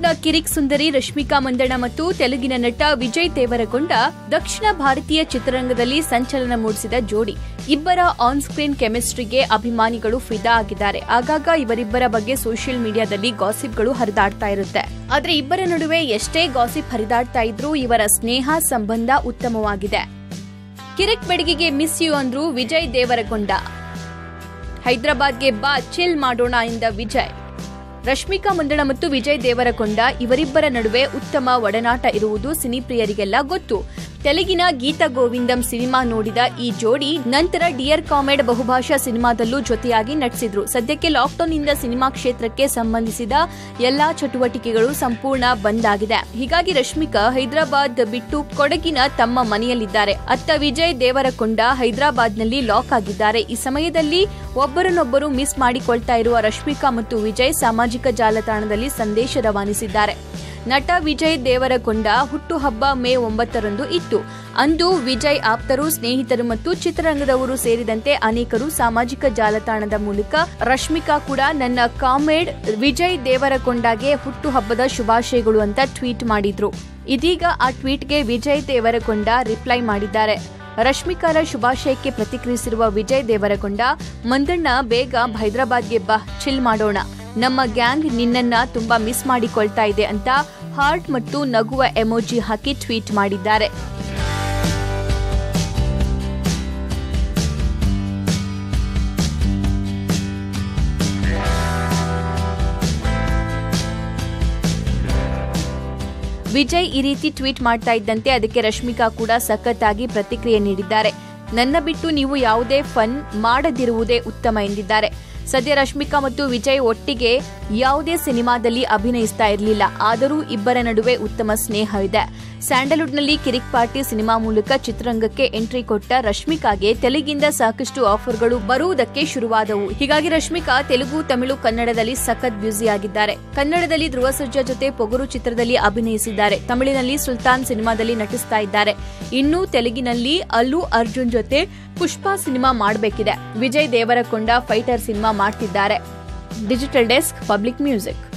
ಬಾಲಿವುಡ್ನ ಕಿರಿಕ್ ಸುಂದರಿ ರಶ್ಮಿಕಾ ಮಂದಣ್ಣ ಮತ್ತು ತೆಲುಗಿನ ನಟ ವಿಜಯ್ ದೇವರಕೊಂಡ ದಕ್ಷಿಣ ಭಾರತೀಯ ಚಿತ್ರರಂಗದಲ್ಲಿ ಸಂಚಲನ ಮೂಡಿಸಿದ ಜೋಡಿ ಇಬ್ಬರ ಆನ್ ಸ್ಕ್ರೀನ್ ಕೆಮಿಸ್ಟ್ರಿಗೆ ಅಭಿಮಾನಿಗಳು ಫಿದಾ ಆಗಿದ್ದಾರೆ ಆಗಾಗ ಇವರಿಬ್ಬರ ಬಗ್ಗೆ ಸೋಷಿಯಲ್ ಮೀಡಿಯಾದಲ್ಲಿ ಗಾಸಿಪ್ಗಳು ಹರಿದಾಡ್ತಾ ಇರುತ್ತೆ ಆದ್ರೆ ಇಬ್ಬರ ನಡುವೆ ಎಷ್ಟೇ ಗಾಸಿಪ್ ಹರಿದಾಡ್ತಾ ಇದ್ರೂ ಇವರ ಸ್ನೇಹ ಸಂಬಂಧ ಉತ್ತಮವಾಗಿದೆ ಕಿರಿಕ್ ಬೆಡಗಿಗೆ ಮಿಸ್ ಯು ಅಂದ್ರು ವಿಜಯ್ ದೇವರಕೊಂಡ ಹೈದರಾಬಾದ್ಗೆ ಬಾ ಚಿಲ್ ಮಾಡೋಣ ಎಂದ ವಿಜಯ್ ರಶ್ಮಿಕಾ ಮಂದಣ್ಣ ಮತ್ತು ವಿಜಯ್ ದೇವರಕೊಂಡ ಇವರಿಬ್ಬರ ನಡುವೆ ಉತ್ತಮ ಒಡನಾಟ ಇರುವುದು ಸಿನಿಪ್ರಿಯರಿಗೆಲ್ಲ ಗೊತ್ತು ತೆಲುಗಿನ ಗೀತ ಗೋವಿಂದಂ ಸಿನಿಮಾ ನೋಡಿದ ಈ ಜೋಡಿ ನಂತರ ಡಿಯರ್ ಕಾಮೆಡ್ ಬಹುಭಾಷಾ ಸಿನಿಮಾದಲ್ಲೂ ಜೊತೆಯಾಗಿ ನಟಿಸಿದ್ರು ಸದ್ಯಕ್ಕೆ ಲಾಕ್ಡೌನ್ ಇಂದ ಸಿನಿಮಾ ಕ್ಷೇತ್ರಕ್ಕೆ ಸಂಬಂಧಿಸಿದ ಎಲ್ಲಾ ಚಟುವಟಿಕೆಗಳು ಸಂಪೂರ್ಣ ಬಂದ್ ಆಗಿದೆ ಹೀಗಾಗಿ ರಶ್ಮಿಕಾ ಹೈದರಾಬಾದ್ ಬಿಟ್ಟು ಕೊಡಗಿನ ತಮ್ಮ ಮನೆಯಲ್ಲಿದ್ದಾರೆ ಅತ್ತ ವಿಜಯ್ ದೇವರಕೊಂಡ ಹೈದರಾಬಾದ್ನಲ್ಲಿ ಲಾಕ್ ಆಗಿದ್ದಾರೆ ಈ ಸಮಯದಲ್ಲಿ ಒಬ್ಬರನ್ನೊಬ್ಬರು ಮಿಸ್ ಮಾಡಿಕೊಳ್ತಾ ಇರುವ ರಶ್ಮಿಕಾ ಮತ್ತು ವಿಜಯ್ ಸಾಮಾಜಿಕ ಜಾಲತಾಣದಲ್ಲಿ ಸಂದೇಶ ರವಾನಿಸಿದ್ದಾರೆ ನಟ ವಿಜಯ್ ದೇವರಕೊಂಡ ಹುಟ್ಟುಹಬ್ಬ ಮೇ ಒಂಬತ್ತರಂದು ಇತ್ತು ಅಂದು ವಿಜಯ್ ಆಪ್ತರು ಸ್ನೇಹಿತರು ಮತ್ತು ಚಿತ್ರರಂಗದವರು ಸೇರಿದಂತೆ ಅನೇಕರು ಸಾಮಾಜಿಕ ಜಾಲತಾಣದ ಮೂಲಕ ರಶ್ಮಿಕಾ ಕೂಡ ನನ್ನ ಕಾಮೇಡ್ ವಿಜಯ್ ದೇವರಕೊಂಡಗೆ ಹುಟ್ಟುಹಬ್ಬದ ಶುಭಾಶಯಗಳು ಅಂತ ಟ್ವೀಟ್ ಮಾಡಿದ್ರು ಇದೀಗ ಆ ಟ್ವೀಟ್ಗೆ ವಿಜಯ್ ದೇವರಕೊಂಡ ರಿಪ್ಲೈ ಮಾಡಿದ್ದಾರೆ ರಶ್ಮಿಕಾರ ಶುಭಾಶಯಕ್ಕೆ ಪ್ರತಿಕ್ರಿಯಿಸಿರುವ ವಿಜಯ್ ದೇವರಕೊಂಡ ಮಂದಣ್ಣ ಬೇಗ ಹೈದರಾಬಾದ್ಗೆ ಬಾ ಚಿಲ್ ಮಾಡೋಣ ನಮ್ಮ ಗ್ಯಾಂಗ್ ನಿನ್ನನ್ನ ತುಂಬಾ ಮಿಸ್ ಮಾಡಿಕೊಳ್ತಾ ಇದೆ ಅಂತ ಹಾರ್ಟ್ ಮತ್ತು ನಗುವ ಎಮೋಜಿ ಹಾಕಿ ಟ್ವೀಟ್ ಮಾಡಿದ್ದಾರೆ ವಿಜಯ್ ಈ ರೀತಿ ಟ್ವೀಟ್ ಮಾಡ್ತಾ ಇದ್ದಂತೆ ಅದಕ್ಕೆ ರಶ್ಮಿಕಾ ಕೂಡ ಸಖತ್ತಾಗಿ ಪ್ರತಿಕ್ರಿಯೆ ನೀಡಿದ್ದಾರೆ ನನ್ನ ಬಿಟ್ಟು ನೀವು ಯಾವುದೇ ಫನ್ ಮಾಡದಿರುವುದೇ ಉತ್ತಮ ಎಂದಿದ್ದಾರೆ ಸದ್ಯ ರಶ್ಮಿಕಾ ಮತ್ತು ವಿಜಯ್ ಒಟ್ಟಿಗೆ ಯಾವುದೇ ಸಿನಿಮಾದಲ್ಲಿ ಅಭಿನಯಿಸ್ತಾ ಇರಲಿಲ್ಲ ಆದರೂ ಇಬ್ಬರ ನಡುವೆ ಉತ್ತಮ ಸ್ನೇಹವಿದೆ ಸ್ಯಾಂಡಲ್ವುಡ್ನಲ್ಲಿ ಕಿರಿಕ್ ಪಾರ್ಟಿ ಸಿನಿಮಾ ಮೂಲಕ ಚಿತ್ರರಂಗಕ್ಕೆ ಎಂಟ್ರಿ ಕೊಟ್ಟ ರಶ್ಮಿಕಾಗೆ ತೆಲುಗಿಂದ ಸಾಕಷ್ಟು ಆಫರ್ಗಳು ಬರುವುದಕ್ಕೆ ಶುರುವಾದವು ಹೀಗಾಗಿ ರಶ್ಮಿಕಾ ತೆಲುಗು ತಮಿಳು ಕನ್ನಡದಲ್ಲಿ ಸಖತ್ ಬ್ಯುಸಿ ಆಗಿದ್ದಾರೆ ಕನ್ನಡದಲ್ಲಿ ಧ್ರುವ ಸರ್ಜಾ ಜೊತೆ ಪೊಗರು ಚಿತ್ರದಲ್ಲಿ ಅಭಿನಯಿಸಿದ್ದಾರೆ ತಮಿಳಿನಲ್ಲಿ ಸುಲ್ತಾನ್ ಸಿನಿಮಾದಲ್ಲಿ ನಟಿಸ್ತಾ ಇದ್ದಾರೆ ಇನ್ನು ತೆಲುಗಿನಲ್ಲಿ ಅಲ್ಲು ಅರ್ಜುನ್ ಜೊತೆ ಪುಷ್ಪ ಸಿನಿಮಾ ಮಾಡಬೇಕಿದೆ ವಿಜಯ್ ದೇವರಕೊಂಡ ಫೈಟರ್ ಸಿನಿಮಾ ಮಾಡ್ತಿದ್ದಾರೆ ಡಿಜಿಟಲ್ ಡೆಸ್ಕ್ ಪಬ್ಲಿಕ್ ಮ್ಯೂಸಿಕ್